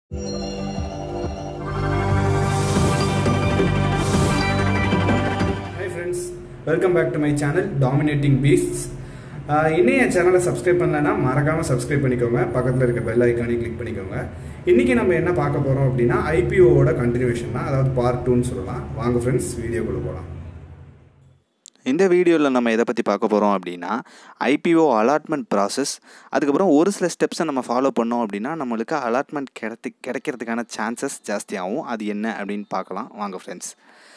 hi friends welcome back to my channel dominating beasts இன்னும் என் சேனலை சப்ஸ்கிரைப் பண்ணலன்னா மறக்காமல் சப்ஸ்கிரைப் பண்ணிக்கோங்க பக்கத்தில் இருக்க பெல் ஐக்கானே கிளிக் பண்ணிக்கோங்க இன்றைக்கி நம்ம என்ன பார்க்க போகிறோம் அப்படின்னா ஐபிஓவோட கண்டினியூஷன் தான் அதாவது பார்ட் டூன்னு சொல்லலாம் வாங்க ஃப்ரெண்ட்ஸ் வீடியோக்குள்ளே போகலாம் இந்த வீடியோவில் நம்ம எதை பற்றி பார்க்க போகிறோம் அப்படின்னா ஐபிஓ அலாட்மெண்ட் ப்ராசஸ் அதுக்கப்புறம் ஒரு சில ஸ்டெப்ஸை நம்ம ஃபாலோ பண்ணோம் அப்படின்னா நம்மளுக்கு அலாட்மெண்ட் கிடைத்து கிடைக்கிறதுக்கான சான்சஸ் ஜாஸ்தியாகும் அது என்ன அப்படின்னு பார்க்கலாம் வாங்க ஃப்ரெண்ட்ஸ்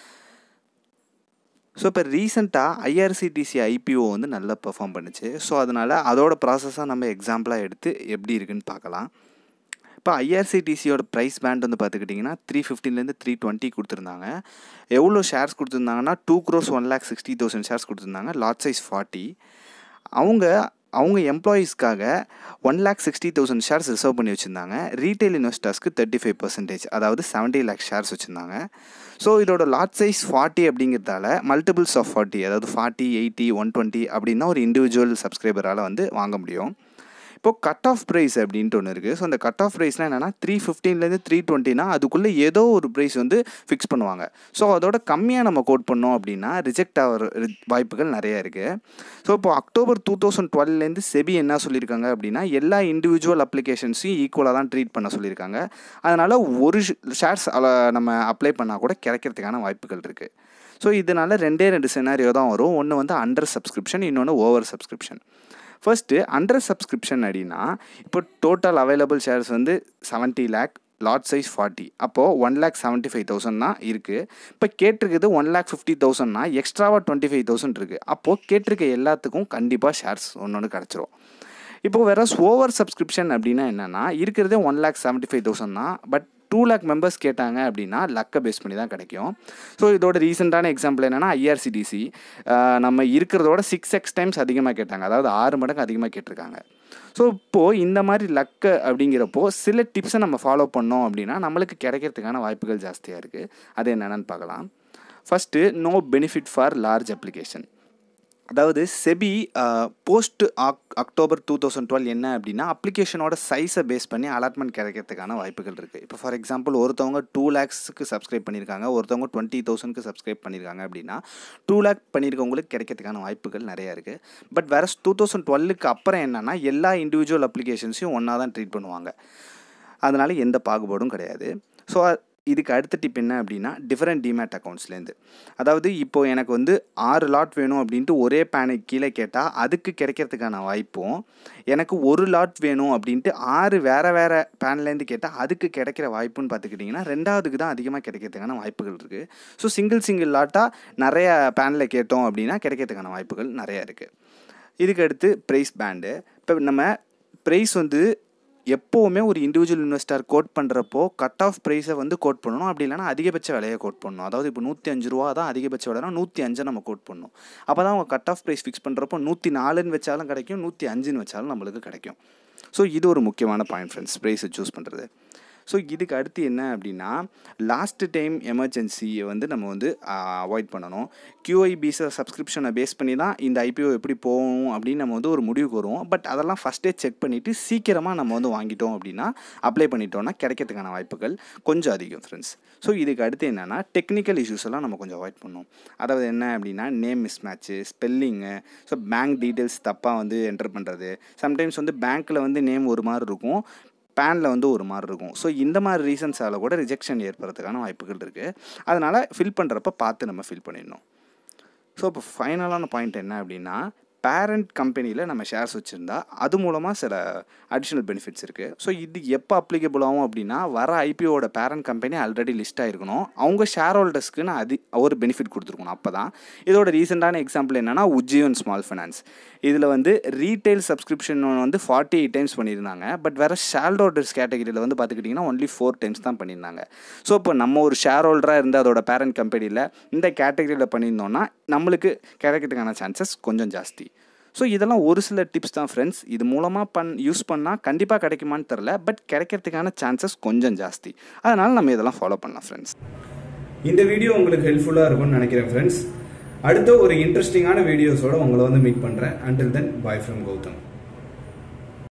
ஸோ இப்போ ரீசெண்டாக ஐஆர்சிடிசி ஐபிஓ வந்து நல்லா பெர்ஃபார்ம் பண்ணுச்சு ஸோ அதனால் அதோட ப்ராசஸாக நம்ம எக்ஸாம்பிளாக எடுத்து எப்படி இருக்குன்னு பார்க்கலாம் இப்போ ஐஆர்சிடிசியோட ப்ரைஸ் பேண்ட் வந்து பார்த்துக்கிட்டிங்கன்னா த்ரீ ஃபிஃப்டின்லேருந்து த்ரீ டுவெண்ட்டி கொடுத்துருந்தாங்க எவ்வளோ ஷேர்ஸ் கொடுத்துருந்தாங்கன்னா two crore one lakh sixty thousand shares கொடுத்துருந்தாங்க லாட் சைஸ் ஃபார்ட்டி அவங்க அவங்க எம்ப்ளாயீஸ்க்காக one lakh sixty thousand shares reserve பண்ணி வச்சுருந்தாங்க ரீட்டைல் இன்வெஸ்டர்ஸ்க்கு தேர்ட்டி ஃபைவ் பர்சன்டேஜ் அதாவது செவன்ட்டி லேக் ஷேர்ஸ் வச்சுருந்தாங்க ஸோ இதோட லாட் சைஸ் ஃபார்ட்டி அப்படிங்கிறதால மல்டிபிள்ஸ் ஆஃப் ஃபார்ட்டி அதாவது ஃபார்ட்டி எயிட்டி ஒன் டுவெண்ட்டி அப்படின்னா ஒரு இண்டிவிஜுவல் சப்ஸ்கிரைபரால் வந்து வாங்க முடியும் இப்போது கட் ஆஃப் ப்ரைஸ் அப்படின்ட்டு ஒன்று இருக்குது ஸோ அந்த கட் ஆஃப் ப்ரைஸ்னால் என்னென்னா த்ரீ ஃபிஃப்டீன்லேருந்து த்ரீ டுவெண்ட்டினா அதுக்குள்ளே ஏதோ ஒரு ப்ரைஸ் வந்து ஃபிக்ஸ் பண்ணுவாங்க ஸோ அதோட கம்மியாக நம்ம கோட் பண்ணோம் அப்படின்னா ரிஜெக்ட் ஆகிற வாய்ப்புகள் நிறைய இருக்குது ஸோ இப்போ அக்டோபர் டூ தௌசண்ட் டுவெல்லேருந்து செபி என்ன சொல்லியிருக்காங்க அப்படின்னா எல்லா இண்டிவிஜுவல் அப்ளிகேஷன்ஸையும் ஈக்குவலாக தான் ட்ரீட் பண்ண சொல்லியிருக்காங்க அதனால் ஒரு ஷேர்ஸ் நம்ம அப்ளை பண்ணால் கூட கிடைக்கிறதுக்கான வாய்ப்புகள் இருக்குது ஸோ இதனால் ரெண்டே ரெண்டு சினாரியோ தான் வரும் ஒன்று வந்து அண்டர் சப்ஸ்கிரிப்ஷன் இன்னொன்று over subscription first under subscription அப்படின்னா இப்போ டோட்டல் அவைலபிள் ஷேர்ஸ் வந்து seventy lakh lot size forty அப்போது one lakh seventy five thousand தான் இருக்குது இப்போ கேட்டிருக்குது ஒன் லேக் ஃபிஃப்டி தௌசண்ட்னா எக்ஸ்ட்ராவாக டுவெண்ட்டி ஃபைவ் தௌசண்ட் இருக்குது அப்போது கேட்டிருக்க எல்லாத்துக்கும் கண்டிப்பாக ஷேர்ஸ் ஒன்று ஒன்று கிடச்சிரும் இப்போ வேறு ஓவர் சப்ஸ்கிரிப்ஷன் அப்படின்னா என்னென்னா இருக்கிறதே one lakh seventy five thousand தான் பட் டூ லேக் மெம்பர்ஸ் கேட்டாங்க அப்படின்னா லக்கை பேஸ் பண்ணி தான் கிடைக்கும் ஸோ இதோட ரீசெண்டான எக்ஸாம்பிள் என்னென்னா ஐஆர்சிடிசி நம்ம இருக்கிறதோட சிக்ஸ் எக்ஸ் டைம்ஸ் அதிகமாக கேட்டாங்க அதாவது ஆறு மடங்கு அதிகமாக கேட்டிருக்காங்க ஸோ இப்போது இந்த மாதிரி லக்கு அப்படிங்கிறப்போ சில டிப்ஸை நம்ம ஃபாலோ பண்ணோம் அப்படின்னா நம்மளுக்கு கிடைக்கிறதுக்கான வாய்ப்புகள் ஜாஸ்தியாக இருக்குது அது என்னென்னு பார்க்கலாம் first no benefit for large application அதாவது SEBI post Oct October two thousand twelve என்ன அப்படின்னா அப்ளிகேஷனோட சைஸை பேஸ் பண்ணி அலாட்மெண்ட் கிடைக்கிறதுக்கான வாய்ப்புகள் இருக்குது இப்போ ஃபார் எக்ஸாம்பிள் ஒருத்தவங்க டூ லேக்ஸுக்கு சப்ஸ்கிரைப் பண்ணியிருக்காங்க ஒருத்தவங்க டுவெண்ட்டி தௌசண்ட்க்கு சப்ஸ்கிரைப் பண்ணியிருக்காங்க அப்படின்னா டூ லேக் பண்ணியிருக்கவங்களுக்கு கிடைக்கிறதுக்கான வாய்ப்புகள் நிறையா இருக்குது பட் வேறு டூ தௌசண்ட் டுவெல்லுக்கு அப்புறம் என்னென்னா எல்லா இண்டிவிஜுவல் அப்ளிகேஷன்ஸையும் ஒன்றா தான் ட்ரீட் பண்ணுவாங்க அதனால் எந்த பாகுபாடும் கிடையாது ஸோ இதுக்கு அடுத்த டிப் என்ன அப்படின்னா டிஃப்ரெண்ட் டிமேட் அக்கௌண்ட்ஸ்லேருந்து அதாவது இப்போது எனக்கு வந்து ஆறு லாட் வேணும் அப்படின்ட்டு ஒரே பேனுக்கு கீழே கேட்டால் அதுக்கு கிடைக்கிறதுக்கான வாய்ப்பும் எனக்கு ஒரு லாட் வேணும் அப்படின்ட்டு ஆறு வேறு வேறு பேன்லேருந்து கேட்டால் அதுக்கு கிடைக்கிற வாய்ப்புன்னு பார்த்துக்கிட்டிங்கன்னா ரெண்டாவதுக்கு தான் அதிகமாக கிடைக்கிறதுக்கான வாய்ப்புகள் இருக்குது ஸோ சிங்கிள் சிங்கிள் லாட்டாக நிறைய பேனில் கேட்டோம் அப்படின்னா கிடைக்கிறதுக்கான வாய்ப்புகள் நிறையா இருக்குது இதுக்கு அடுத்து ப்ரைஸ் பேண்டு இப்போ நம்ம ப்ரைஸ் வந்து எப்போவுமே ஒரு இண்டிவிஜுவல் இன்வெஸ்டர் கோட் பண்ணுறப்போ கட் ஆஃப் ப்ரைஸை வந்து கோட் பண்ணணும் அப்படி இல்லைனா அதிகபட்ச விலையை கோட் பண்ணணும் அதாவது இப்போ நூற்றி அஞ்சு ரூபா தான் அதிகபட்ச விலைனா நூற்றி அஞ்சை நம்ம கோட் பண்ணணும் அப்போ தான் அவங்க கட் ஆஃப் ப்ரைஸ் ஃபிக்ஸ் பண்ணுறப்போ நூற்றி நாலுன்னு வச்சாலும் கிடைக்கும் நூற்றி அஞ்சுன்னு வச்சாலும் நம்மளுக்கு கிடைக்கும் ஸோ இது ஒரு முக்கியமான பாயிண்ட் ஃப்ரெண்ட்ஸ் ப்ரைஸை சூஸ் பண்ணுறது ஸோ இதுக்கு அடுத்து என்ன அப்படின்னா லாஸ்ட் டைம் எமர்ஜென்சியை வந்து நம்ம வந்து அவாய்ட் பண்ணணும் கியூஐபிஸை சப்ஸ்கிரிப்ஷனை பேஸ் பண்ணி தான் இந்த ஐபிஓ எப்படி போகணும் அப்படின்னு நம்ம வந்து ஒரு முடிவுக்கு வருவோம் பட் அதெல்லாம் ஃபஸ்ட்டே செக் பண்ணிவிட்டு சீக்கிரமாக நம்ம வந்து வாங்கிட்டோம் அப்படின்னா அப்ளை பண்ணிட்டோம்னா கிடைக்கிறதுக்கான வாய்ப்புகள் கொஞ்சம் அதிகம் ஃப்ரெண்ட்ஸ் ஸோ இதுக்கு அடுத்து என்னென்னா டெக்னிக்கல் இஷ்யூஸ் எல்லாம் நம்ம கொஞ்சம் அவாய்ட் பண்ணணும் அதாவது என்ன அப்படின்னா name mismatch spelling so bank details தப்பாக வந்து என்டர் பண்ணுறது சம்டைம்ஸ் வந்து பேங்க்கில் வந்து நேம் ஒரு மாதிரி இருக்கும் பேனில் வந்து ஒரு மாதிரி இருக்கும் ஸோ இந்த மாதிரி ரீசன்ஸால் கூட ரிஜெக்ஷன் ஏற்படுறதுக்கான வாய்ப்புகள் இருக்குது அதனால் ஃபில் பண்ணுறப்ப பார்த்து நம்ம ஃபில் பண்ணிடணும் ஸோ இப்போ ஃபைனலான பாயிண்ட் என்ன அப்படின்னா பேரண்ட் கம்பெனியில் நம்ம ஷேர்ஸ் வச்சுருந்தா அது மூலமாக சில அடிஷ்னல் பெனிஃபிட்ஸ் இருக்குது ஸோ இது எப்போ அப்ளிகபிள் ஆகும் அப்படின்னா வர ஐபிஓட பேரண்ட் கம்பெனி ஆல்ரெடி லிஸ்ட் ஆகிருக்கணும் அவங்க ஷேர் ஹோல்டர்ஸ்க்குன்னு அது ஒரு பெனிஃபிட் கொடுத்துருக்கணும் அப்போ தான் இதோட ரீசெண்டான எக்ஸாம்பிள் என்னென்னா உஜ்ஜீவன் ஸ்மால் ஃபைனான்ஸ் இதில் வந்து ரீட்டைல் சப்ஸ்கிரிப்ஷன் வந்து ஃபார்ட்டி எயிட் டைம்ஸ் பண்ணியிருந்தாங்க பட் வேறு ஷேர் ஹோல்டர்ஸ் கேட்டகரியில் வந்து பார்த்துக்கிட்டிங்கன்னா ஒன்லி ஃபோர் டைம்ஸ் தான் பண்ணியிருந்தாங்க ஸோ இப்போ நம்ம ஒரு ஷேர் ஹோல்டராக இருந்து அதோட பேரண்ட் கம்பெனியில் இந்த கேட்டகரியில் பண்ணியிருந்தோம்னா நம்மளுக்கு கிடைக்கிறதுக்கான சான்சஸ் கொஞ்சம் ஜாஸ்தி ஸோ இதெல்லாம் ஒரு சில டிப்ஸ் தான் ஃப்ரெண்ட்ஸ் இது மூலமாக பண் யூஸ் பண்ணால் கண்டிப்பாக கிடைக்குமான்னு தெரில பட் கிடைக்கிறதுக்கான சான்சஸ் கொஞ்சம் ஜாஸ்தி அதனால் நம்ம இதெல்லாம் ஃபாலோ பண்ணலாம் ஃப்ரெண்ட்ஸ் இந்த வீடியோ உங்களுக்கு ஹெல்ப்ஃபுல்லாக இருக்கும்னு நினைக்கிறேன் ஃப்ரெண்ட்ஸ் அடுத்த ஒரு இன்ட்ரெஸ்டிங்கான வீடியோஸோட உங்களை வந்து மீட் பண்ணுறேன் until then bye from Gautham